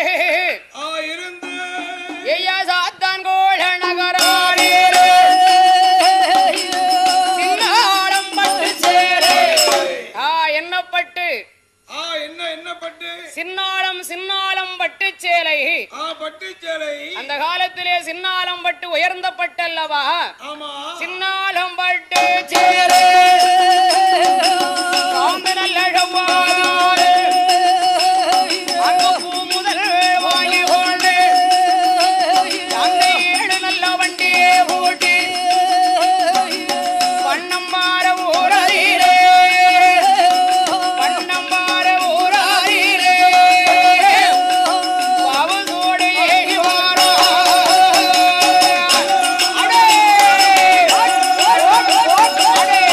பட்டு ஆ இருந்து ஐயா சாத்தான் கோழ நகராரே சின்னாளம் பட்டு சேரே ஆ என்ன பட்டு ஆ என்ன என்ன பட்டு சின்னாளம் சின்னாளம் பட்டு சேலை ஆ பட்டு சேலை அந்த காலத்திலே சின்னாளம் பட்டு உயர்ந்த பட்டல்லவா ஆமா சின்னாளம் பட்டு சேலை காம்பு நல்ல செவ்வாறு. அங்கு பூ முதல் வாங்கி கொண்டு அந்த ஏழு நல்ல வண்டியே ஓட்டி வண்ணம் மாற ஊரறிலே வண்ணம் மாற ஊரறிலே பாவதோடு ஏகி வாரா அடே அடே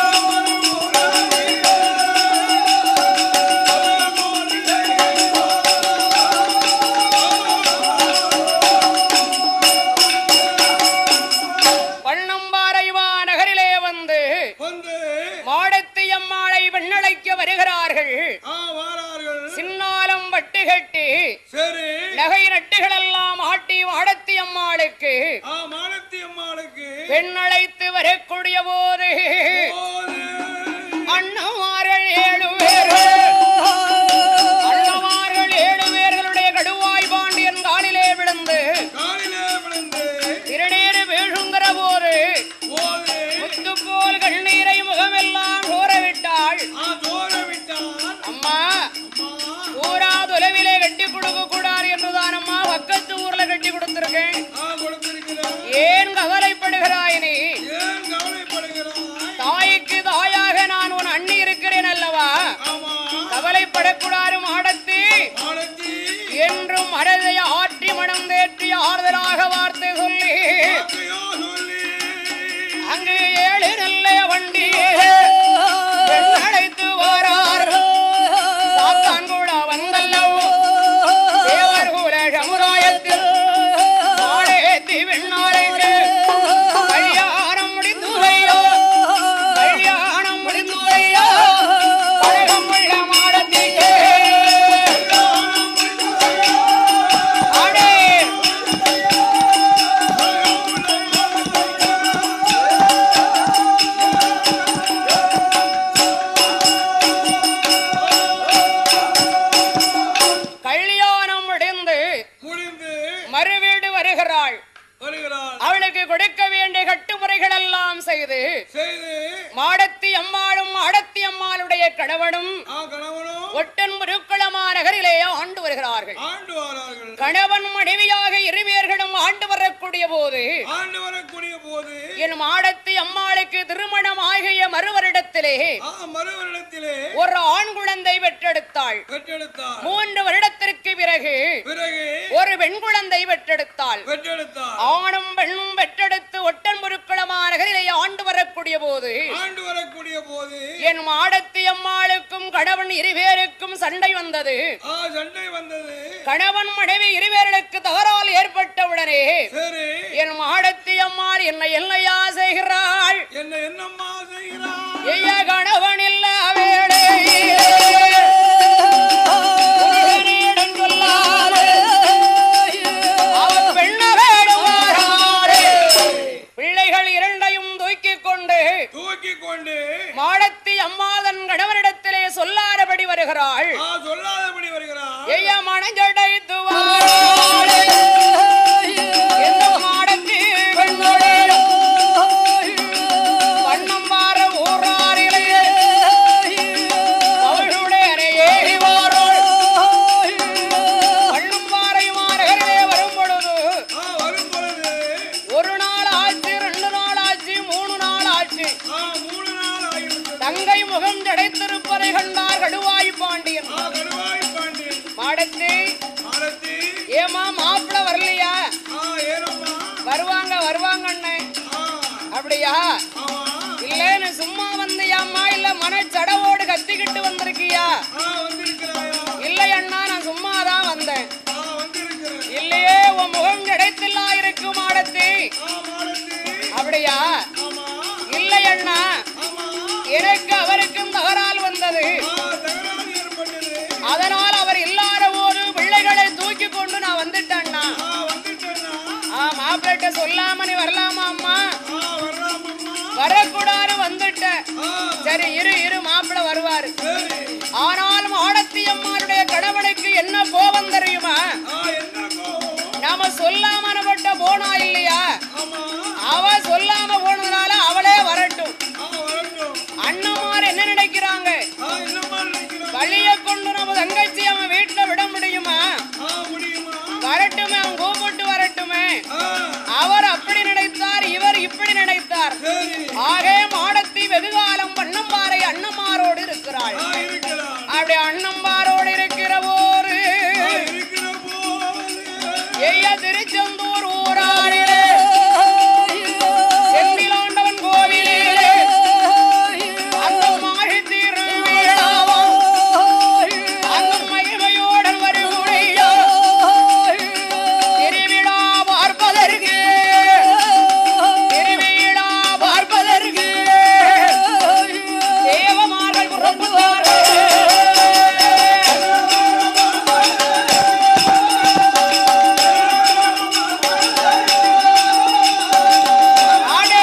வண்ணம்பாறைவா நகரிலே வந்து வந்து மாடத்தி அம்மாளை வெண்ணழைக்க வருகிறார்கள் ஆ வாரார்கள் சின்னாலம் வட்டு கட்டி சரி நகை நட்டுகள் எல்லாம் ஆட்டி மாடத்தி அம்மாளுக்கு ஆ மாலத்தி அம்மாளுக்கு பெண்ணழைத்து வரக்கூடிய போது போது அண்ணமார்கள் ஏழு பேர்கள் அண்ணமார்கள் ஏழு பேர்களுடைய கடுவாய் பாண்டியன் காலிலே விழுந்து காலிலே விழுந்து திருநீறு வீழுங்கிற போது போது முத்து போல் கண்ணீரை முகமெல்லாம் கோரவிட்டாள் ஆ தோற விட்டான் அம்மா அம்மா ஊரா தொலைவிலே கட்டி கொடுக்க கூடாது என்றுதான் அம்மா பக்கத்து ஊர்ல கட்டி கொடுத்திருக்கேன் ஆ கொடுத்திருக்கிறார் ஏன் கவலைப்படுகிறாய் நீ ஏன் கவலைப்படுகிறாய் தாய்க்கு தாயாக நான் உன் அண்ணி இருக்கிறேன் அல்லவா ஆமா கவலைப்படக்கூடாது மாடத்தி மாலத்தி என்றும் மனதை ஆற்றி மனம் தேற்றி ஆறுதலாக வார்த்தை சொல்லி வார்த்தையோ சொல்லி அங்கு ஏழு நல்ல வண்டி அழைத்து வாரார் சாத்தான் கூட வந்தல்லவோ தேவர் குல சமுதாயத்தில் நாடேத்தி வெண்ணாளைக்கு கல்யாணம் முடிந்துரையோ கல்யாணம் முடிந்துரையோ கழகம் உள்ள மாடத்திற்கு ஆடே கல்யாணம் முடிந்து முடிந்து மறுவீடு வருகிறாள் வருகிறார் அவளுக்கு கொடுக்க வேண்டிய கட்டுமுறைகள் எல்லாம் செய்து செய்து மாடத்தி அம்மாளும் மாடத்தி அம்மாளுடைய கணவனும் ஆ கணவனும் ஒட்டன் முருக்குளமா நகரிலே ஆண்டு வருகிறார்கள் ஆண்டு வாரார்கள் கணவன் மனைவியாக இருவேர்களும் ஆண்டு வரக்கூடிய போது ஆண்டு வரக்கூடிய போது என் மாடத்தி அம்மாளுக்கு திருமணம் ஆகிய மறுவரிடத்திலே ஆ மறுவரிடத்திலே ஒரு ஆண் குழந்தை பெற்றெடுத்தாள் பெற்றெடுத்தார் மூன்று வருடத்திற்கு பிறகு பிறகு ஒரு பெண் குழந்தை பெற்றெடுத்தாள் பெற்றெடுத்தார் ஆணும் பெண்ணும் பெற்றெடுத்து ஒட்டன் முருக்குளமா நகரிலே ஆண்டு வரக்கூடிய போது ஆண்டு வரக்கூடிய போது என் மாடத்தி அம்மாளுக்கும் கணவன் இருவேருக்கும் சண்டை வந்தது ஆ சண்டை வந்தது கணவன் மனைவி இருவேர்களுக்கு தகராறு ஏற்பட்டவுடனே சரி என் மாடத்தி அம்மாள் என்னை என்னையா செய்கிறாள் என்ன என்னம்மா செய்கிறார் ஐய கணவன் இல்ல வேளையிலே புருஷனிடம் சொல்லாதே. அவன் பெண்ண வேடுவாராரே. பிள்ளைகள் இரண்டையும் தூக்கிக் கொண்டு தூக்கி கொண்டு மாடத்தி அம்மாதன் கணவனிடத்திலே சொல்லாதபடி வருகிறாள் ஆ சொல்லாதபடி வருகிறார் ஐய மனஞ்சடைத்து வாராளே. எந்த மாடத்தி பெண்ணோடே வண்ணம் வார ஊராரிலே அவளுடைய ஏறி வாரோள் வண்ணம் வாரை மாநகரிலே வரும் பொழுது ஆ வரும் பொழுது ஒரு நாள் ஆச்சு ரெண்டு நாள் ஆச்சு மூணு நாள் ஆச்சு ஆ மூணு நாள் ஆகிவிட்டது தங்கை முகம் ஜடைத்திருப்பதை கண்டார் கடுவாய் பாண்டியன் ஆ கடுவாய் பாண்டியன் மாடத்தி ஆரத்தி ஏமா மாப்பிள்ள வரலையா ஆ ஏனம்மா வருவாங்க வருவாங்க அண்ணன் ஆ அப்படியா ஆமா இல்லன்னு சும்மா வந்தியாம்மா இல்ல மனச்சடவோடு கத்திக்கிட்டு வந்திருக்கியா ஆ வந்திருக்கிறாயா இல்லை அண்ணா நான் சும்மா தான் வந்தேன் ஆ வந்திருக்கிறேன் இல்லையே உன் முகம் கிடைத்தில்லா இருக்கு மாடத்தி ஆ மாலத்தி அப்படியா ஆமா இல்லை அண்ணா ஆமா எனக்கு அவருக்கும் தகரால் வந்தது ஆ தகராறு ஏற்பட்டது அதனால் அவர் இல்லாத போது பிள்ளைகளை தூக்கி சொல்லாம நீ வரலாமா அம்மா ஆ வரலாம் அம்மா வரக்கூடாது வந்துட்ட ஆ சரி இரு இரு மாப்பிள்ள வருவாரு சரி ஆனாலும் ஆடத்தி அம்மாருடைய கணவனுக்கு என்ன கோபம் தெரியுமா ஆ என்ன கோவம் நாம சொல்லாம பட்ட போனா இல்லையா ஆமா அவ சொல்லாம போனதுனால அவளே வரட்டும் ஆ வரட்டும் அண்ணமார் என்ன நினைக்கிறாங்க ஆ என்னம்மா நினைக்கிறோம் வழிய கொண்டு நம்ம தங்கச்சி அவன் வீட்டுல விட முடியுமா ஆ முடியுமா வரட்டுமே அவன் கூப்பிட்டு வரட்டுமே ஆ அவர் அப்படி நினைத்தார் இவர் இப்படி நினைத்தார் சரி ஆகே மாடத்தி வெகுகாலம் பண்ணம்பாறை அண்ணமாரோடு இருக்கிறாள் ஆ இருக்கிறார் அப்படி அண்ணம்பாரோடு இருக்கிற போரு ஆ இருக்கிற போது எய்ய திருச்செந்தூர் ஊராளிலே செந்திலாண்டவன் கோவிலிலே அந்த மாகி திருவிழாவும் அந்த மகிமையோடன் வருகுடையோ திருவிழா பார்ப்பதற்கு திருவிழா பார்ப்பதற்கு தேவமார்கள் புறப்பட்டார்கள் ஆடே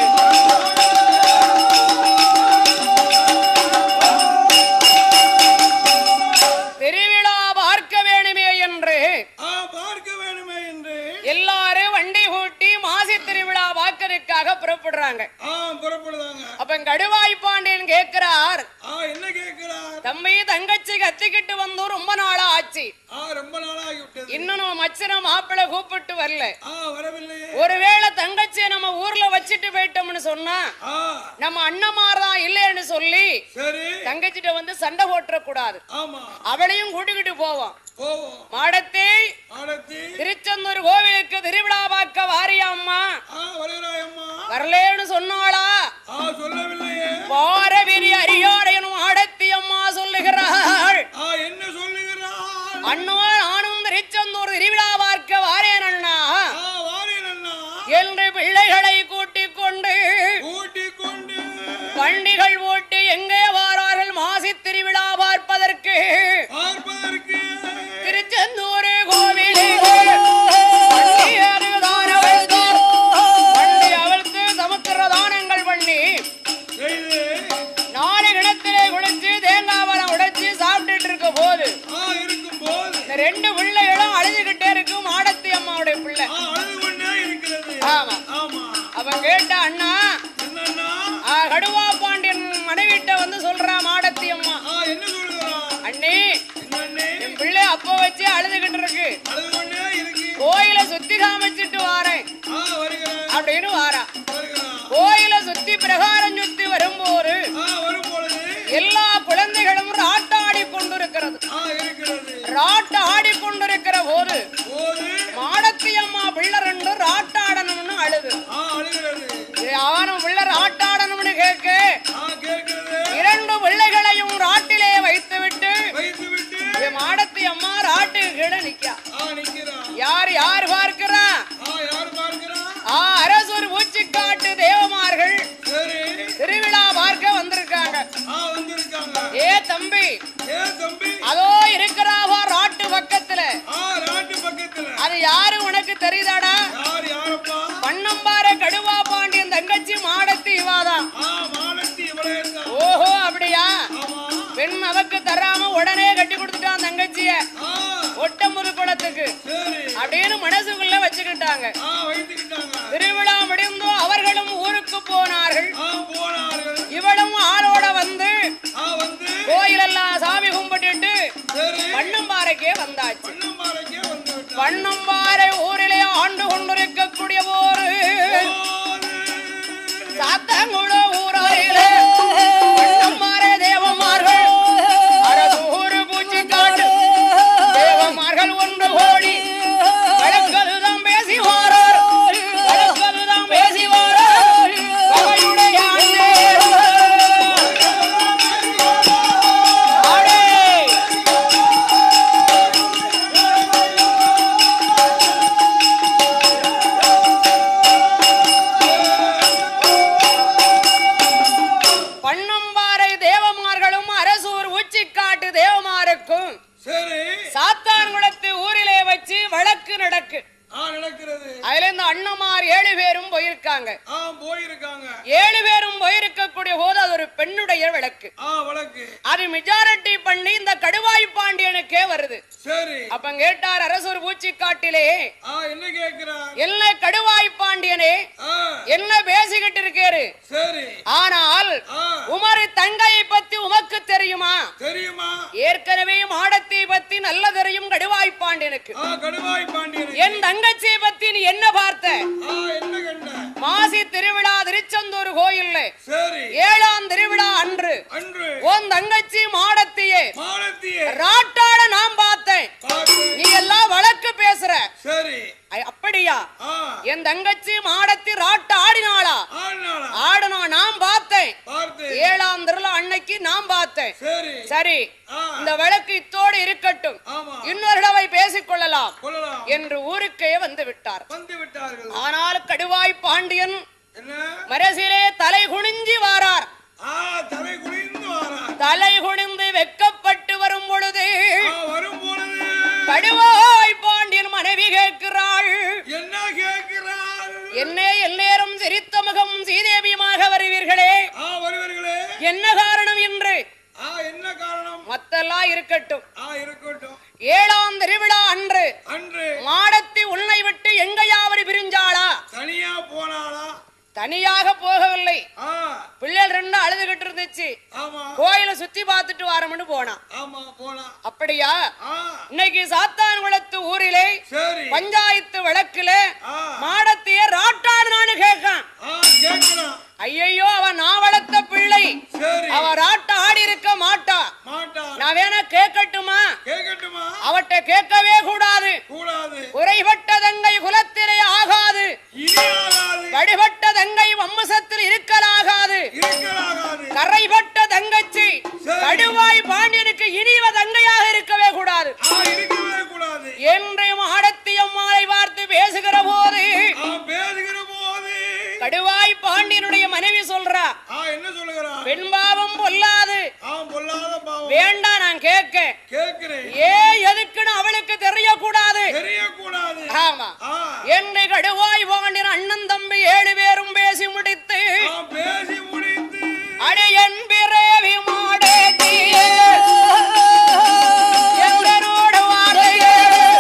திருவிழா பார்க்க வேணுமே என்று ஆ பார்க்க வேணுமே என்று எல்லாரும் வண்டி கூட்டி மாசி திருவிழா பார்க்கறதுக்காக புறப்படுறாங்க ஆ புறப்படுதாங்க அப்ப கடுவாய் பாண்டியன் கேட்கிறார் ஆ என்ன கேட்கிறார் தம்பி தங்கச்சி கத்திக்கிட்டு வந்து ரொம்ப நாளா ஆச்சு ஆ ரொம்ப நாளாகி விட்டது இன்னும் நம்ம மச்சன மாப்பிள்ளை கூப்பிட்டு வரல ஆ வரவில்லையே ஒருவேளை தங்கச்சியை நம்ம ஊர்ல வச்சுட்டு போயிட்டோம்னு சொன்னா ஆ நம்ம அண்ணமார் தான் இல்லைன்னு சொல்லி சரி தங்கச்சிட்ட வந்து சண்டை போட்டுற கூடாது ஆமா அவளையும் கூட்டிக்கிட்டு போவோம் போவோம் மாடத்தி ஆடத்தி திருச்செந்தூர் கோவிலுக்கு திருவிழா பார்க்க வாரியா அம்மா ஆ வருகிறாயம்மா வரலேன்னு சொன்னாளா ஆ சொல்லவில்லையே பாரவிரி அரியாரையனும் ஆடத்தி அம்மா சொல்லுகிறாள் ஆ என்ன சொல்லுகிறார் அண்ணா நானும் திருச்செந்தூர் திருவிழா பார்க்க வாரேன் அண்ணா ஆ வாரேன் அண்ணா என்று பிள்ளைகளை கூட்டிக் கொண்டு கூட்டிக் கொண்டு வண்டிகள் ஓட்டி எங்கே வாரார்கள் மாசி திருவிழா பார்ப்பதற்கு பார்ப்பதற்கு திருச்செந்தூர் கோவிலே வண்டி அருதான வைத்து, வண்டி அவிழ்த்து சமுத்திர தானங்கள் பண்ணி செய்து நாலு கிணத்திலே குளிச்சு தேங்காய் பழம் உடைச்சு சாப்பிட்டுட்டு இருக்க போது ஆ இருக்கும் போது இந்த ரெண்டு பிள்ளைகளும் அழுதுகிட்டே இருக்கும் மாடத்தி அம்மாவுடைய பிள்ளை ஆ அழுது கொண்டே இருக்கிறது ஆமா ஆமா அவன் கேட்ட அண்ணா என்னண்ணா ஆ, கடுவா பாண்டியன் மனைவிட்ட வந்து சொல்றா மாடத்தி அம்மா ஆ என்ன சொல்லுகிறான் அண்ணி என்னண்ணே என் பிள்ளை அப்போ வச்சு அழுதுகிட்டு இருக்கு அழுது கொண்டே இருக்கு கோயில சுத்தி காமிச்சிட்டு வாரேன் ஆ வருகிறேன் அப்படின்னு வாரா வருகிறான் கோயில சுத்தி பிரகாரம் சுத்தி வரும்போது ஆ வரும் பொழுது எல்லா குழந்தைகளும் ராட்டாடி கொண்டிருக்கிறது ஆ இருக்கிறது ராட்ட ஆடிக்கொண்டிருக்கிற போது போது மாடத்தி அம்மா பிள்ளை ரெண்டு ராட்டாடணும்னு அழுது ஆ அழுகிறது ஏ, அவனும் பிள்ளை ராட்டாடணும்னு கேட்க ஆ கேட்கிறது இரண்டு பிள்ளைகளையும் ராட்டிலே வைத்து விட்டு வைத்து விட்டு ஏ, மாடத்தி அம்மா ராட்டு கீழே நிக்கா ஆ நிக்கிறான் யார் யார் பார்க்கிறா ஆ யார் பார்க்கிறான் ஆ அரசூர் பூச்சிக்காட்டு தேவமார்கள் சரி திருவிழா பார்க்க வந்திருக்காங்க ஆ வந்திருக்காங்க ஏ தம்பி ஏ தம்பி அதோ இருக்கிறாவா ராட்டு பக்கத்துல ஆ ராட்டு பக்கத்துல அது யாரு உனக்கு தெரியுதாடா யார் யாரப்பா பண்ணம்பார கடுவா பாண்டியன் தங்கச்சி மாடத்தி இவாதான் ஆ மாலத்தி இவளே இருந்தா ஓஹோ அப்படியா ஆமா பெண் அவக்கு தராம உடனே கட்டி கொடுத்துட்டான் தங்கச்சிய ஆ ஒட்டமுது குளத்துக்கு சரி அப்படின்னு மனசுக்குள்ள வச்சுக்கிட்டாங்க ஆ வைத்துக்கிட்டாங்க திருவிழா முடிந்தோ அவர்களும் ஊருக்கு போனார்கள் ஆ போனார்கள் இவளும் ஆளோட வந்து ஆ வந்து கோயிலெல்லாம் சாமி கும்பிட்டுட்டு சரி வண்ணம்பாறைக்கே வந்தாச்சு பன்னம்பாறைக்கே வந்து விட்டார் வண்ணம்பாறை ஊரிலே ஆண்டு கொண்டிருக்கக்கூடிய ஒரு சாத்தங்குள ஊராரிலே வண்ணம்பாறை தேவமார்கள் அரசூரு பூச்சிக்காட்டு தேவமார்கள் ஒன்று கோடி வழக்கதுதான் பேசி வாரார் வழக்கதுதான் பேசி வாரார் வகையுடைய அண்ணே. ஆடே பண்ணம்பாறை தேவமார்களும் அரசூர் உச்சிக்காட்டு தேவமாருக்கும் சரி சாத்தான்குளத்து ஊரிலே வச்சு வழக்கு நடக்கு ஆ நடக்கிறது அதுல இந்த அண்ணமார் ஏழு பேரும் போயிருக்காங்க ஆ போயிருக்காங்க ஏழு பேரும் போயிருக்கக்கூடிய போது அது ஒரு பெண்ணுடைய விளக்கு ஆ வழக்கு அது மெஜாரிட்டி பண்ணி இந்த கடுவாய் பாண்டியனுக்கே வருது சரி அப்ப கேட்டார் அரசர் பூச்சி காட்டிலே ஆ என்ன கேக்குறான் என்ன கடுவாய் பாண்டியனே ஆ என்ன பேசிக்கிட்டு இருக்காரு சரி ஆனால் ஆ உமரு தங்கையை பத்தி உமக்கு தெரியுமா தெரியுமா ஏற்கனவே மாடத்தை பத்தி நல்ல தெரியும் கடுவாய் பாண்டியனுக்கு ஆ கடுவாய் பாண்டியன் என் தங்கச்சியை பத்தி நீ என்ன பார்த்த ஆ என்ன கண்ட மாசி திருவிழா திருச்செந்தூர் கோயில்ல சரி ஏழாம் திருவிழா அன்று அன்று உன் தங்கச்சி மாடத்தையே மாலத்தியே ராட்டாட நான் பார்த்தேன் பார்த்து நீ எல்லாம் வழக்கு பேசுற சரி ஐ, அப்படியா ஆ என் தங்கச்சி மாடத்தி ராட்ட ஆடினாளா ஆடினாளா ஆடனா நான் பார்த்தேன் பார்த்து ஏழாம் திருவிழா அன்னைக்கு நான் பார்த்தேன் சரி சரி ஆ இந்த வழக்கு இத்தோடு இருக்கட்டும் ஆமா இன்னொரு தடவை பேசிக் கொள்ளலாம் கொள்ளலாம் என்று ஊருக்கே வந்து விட்டார் வந்து விட்டார்கள் ஆனால் கடுவாய் பாண்டியன் என்ன மரசிலே தலை குனிஞ்சி வாரார் ஆ தலை குனிந்து வாரார் தலை குனிந்து வெக்கப்பட்டு வரும் பொழுது ஆ வரும் பொழுது கடுவாய் பாண்டியன் மனைவி கேட்கிறாள் என்ன கேட்கிறார் என்னே எல்லேரும் சிரித்த முகம் சீதேவியுமாக வருவீர்களே ஆ வருவீர்களே என்ன காரணம் என்று ஆ என்ன காரணம் மத்தெல்லாம் இருக்கட்டும் ஆ இருக்கட்டும் ஏழாம் திருவிழா அன்று அன்று மாடத்தி உன்னை விட்டு எங்கையாவது பிரிஞ்சாளா தனியா போனாளா தனியாக போகவில்லை ஆ பிள்ளைகள் ரெண்டு அழுதுகிட்டு இருந்துச்சு ஆமா கோயிலை சுத்தி பார்த்துட்டு வாரம்னு போனான் ஆமா போனா அப்படியா ஆ இன்னைக்கு சாத்தான்குளத்து ஊரிலே சரி பஞ்சாயத்து வழக்குல ஆ மாடத்தையே ராட்டாடுனான்னு கேட்கான் ஆ கேட்கலாம் ஐயையோ அவன் நான் வளர்த்த பிள்ளை சரி அவ ராட்ட ஆடி இருக்க மாட்டா மாட்டா நான் வேணா கேட்கட்டுமா கேட்கட்டுமா அவட்ட கேட்கவே கூடாது கூடாது குறைபட்ட தங்கை குலத்திலே ஆகாது இனி ஆகாது வடிபட்ட தங்கை வம்சத்தில் இருக்கலாகாது இருக்கலாகாது கரைபட்ட தங்கச்சி சரி. கடுவாய் பாண்டியனுக்கு இனிவ தங்கையாக இருக்கவே கூடாது ஆ இருக்கவே கூடாது என்று மாடத்தி அம்மாளை பார்த்து பேசுகிற போது ஆ பேசுகிற போது கடுவாய் பாண்டியனுடைய மனைவி சொல்றா ஆ என்ன சொல்லுகிறான் பெண்பாவம் பொல்லாது ஆ பொல்லாத பாவம் வேண்டாம் நான் கேட்க கேட்கிறேன் ஏ எதுக்குன்னு அவளுக்கு தெரியக்கூடாது தெரியக்கூடாது ஆமா ஆ என்னை கடுவாய் பாண்டியன் அண்ணன் தம்பி ஏழு பேரும் பேசி முடித்து ஆ பேசி முடித்து அடையன் பிறவி மாடேத்தியே எங்களோடு வாழையே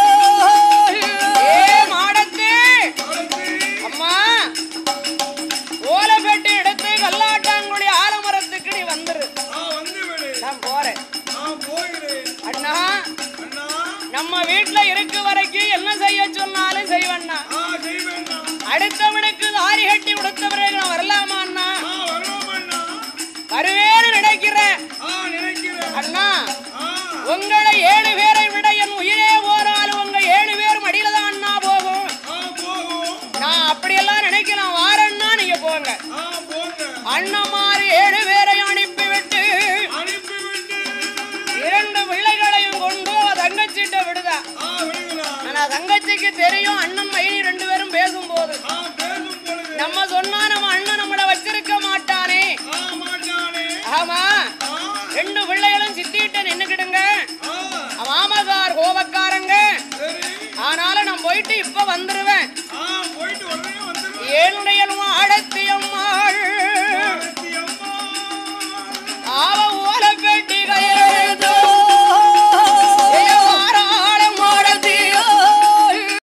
ஏ மாடத்தே அடுத்து அம்மா ஓலைப்பெட்டி எடுத்து கல்லாட்டாங்குழி ஆலமரத்துக்கு நீ வந்துரு ஆ வந்து விடு நான் போறேன் ஆ போகிறேன் அண்ணா அண்ணா நம்ம வீட்டுல இருக்க வரைக்கும் என்ன செய்ய சொன்னாலும் செய்வண்ணா ஆ செய்வேன் அடுத்தவனுக்கு தாரி கட்டி கொடுத்த பிறகு நான் வரலாமா அண்ணா ஆ வருவோம் அண்ணா வருவேன்னு நினைக்கிறேன் ஆ நினைக்கிறேன் அண்ணா ஆ உங்களை ஏழு பேரை விட என் உயிரே போனாலும் உங்க ஏழு பேரும் அடியில தான் அண்ணா போகும் ஆ போகும் நான் அப்படியெல்லாம் நினைக்கலாம் வாரன்னா நீங்க போங்க ஆ போங்க அண்ணமாறு ஏழு பேரை அனுப்பிவிட்டு அனுப்பிவிட்டு இரண்டு பிள்ளைகளையும் கொண்டு அவ தங்கச்சிட்ட விடுதா ஆ விடுகிறான் ஆனா தங்கச்சிக்கு தெரியும் அண்ணன் மைனி ரெண்டு பேரும் பேசும்போது ஆ பேசும் பொழுது நம்ம சொன்னா நம்ம அண்ணன் நம்மள வச்சிருக்க மாட்டானே ஆ மாட்டானே ஆமா ஆ ரெண்டு பிள்ளைகளும் சித்திட்ட நின்னுக்கிடுங்க ஆ மாமகார் கோபக்காரங்க சரி ஆனாலும் நான் போயிட்டு இப்ப வந்துருவேன் ஆ போயிட்டு உடனே வந்துடும் என்னுடைய அடத்தி